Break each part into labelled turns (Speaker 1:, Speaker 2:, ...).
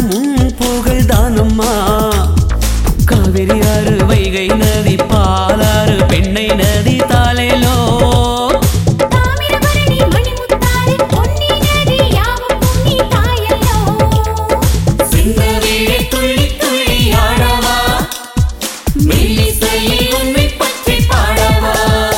Speaker 1: திசையெல்லாம் உன் புகழ் தானம்மா காவிரி ஆறு வைகை நதி பாலாறு பெண்ணை நதி தாலேலோ
Speaker 2: தாமிரபரணி மணிமுத்தாறு பொன்னி நதி யாவும் பொன்னி தாயல்லோ
Speaker 1: சின்னவீழே துள்ளி துள்ளி ஆடவா மெல்லிசையில் உன்னை பற்றி பாடவா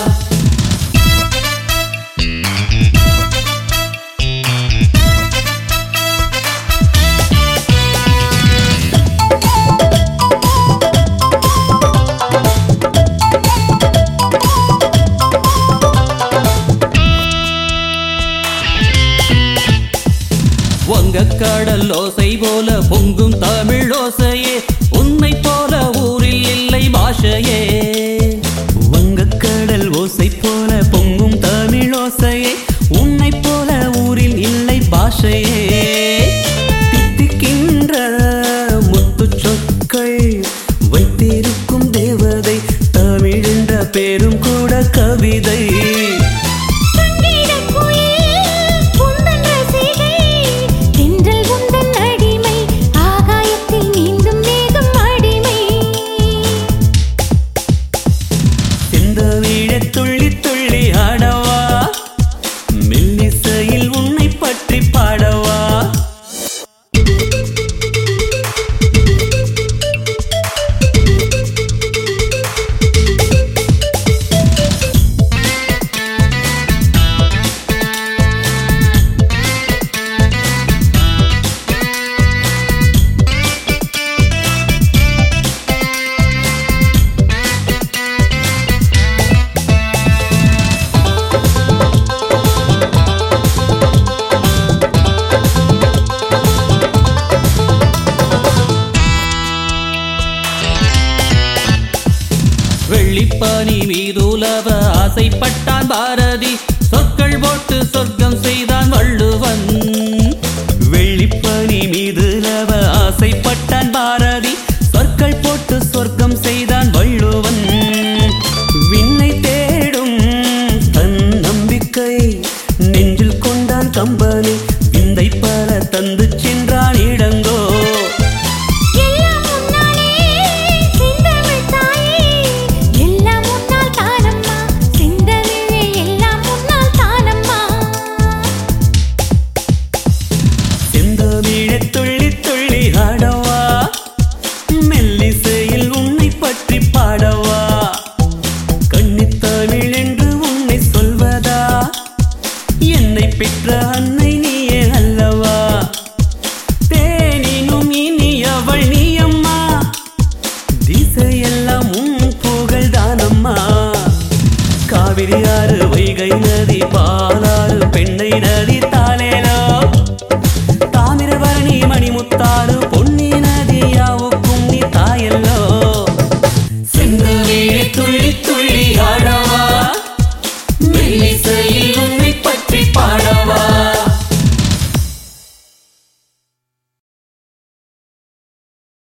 Speaker 1: வங்கக்கடல் ஓசை போல பொங்கும் தமிழ் ஓசையே உன்னை போல ஊரில் இல்லை பாஷையே வங்கக்கடல் ஓசை போல பொங்கும் தமிழ் ஓசையே உன்னை போல ஊரில் இல்லை பாஷையே தித்திக்கின்ற முத்துச் சொற்கள் வைத்திருக்கும் தேவதை தமிழ் என்ற பேரும் கூட கவிதை
Speaker 2: சங்கீதக் குயில் உந்தன் ரசிகை தென்றல் உந்தன் அடிமை ஆகாயத்தில் நீந்தும் மேகம் அடிமை
Speaker 1: இந்த வீழ துள்ளி துள்ளி ஆடவா மெல்லிசையில் உன்னை பற்றி பாடவா வெள்ளிப்பானி மீதுலவ ஆசைப்பட்டான் பாரதி சொற்கள் போட்டு சொர்க்கம் செய்தான் வள்ளுவன் வெள்ளிப்பானி மீதுலவ ஆசைப்பட்டான் பாரதி சொற்கள் போட்டு சொர்க்கம் செய்தான் வள்ளுவன் விண்ணை தேடும் தன் நம்பிக்கை நெஞ்சில் கொண்டான் கம்பனி விந்தை பல தந்து சென்றான் இடங்கோ
Speaker 2: எல்லாம் முன்னாலே செந்தமிழ் தாயே எல்லாம் முன்னால் தானம்மா செந்தமிழே எல்லாம் முன்னால் தானம்மா
Speaker 1: செந்தமிழே துள்ளி துள்ளி ஆடவா மெல்லிசையில் உன்னை பற்றி பாடவா கன்னித்தமிழ் என்று உன்னை சொல்வதா என்னை பெற்ற அன்னை நீயே அல்லவா தேனினும் இனியவள் நீ அம்மா திசையெல்லாம் உன் புகழ் தானம்மா காவிரி ஆறு வைகை நதி பால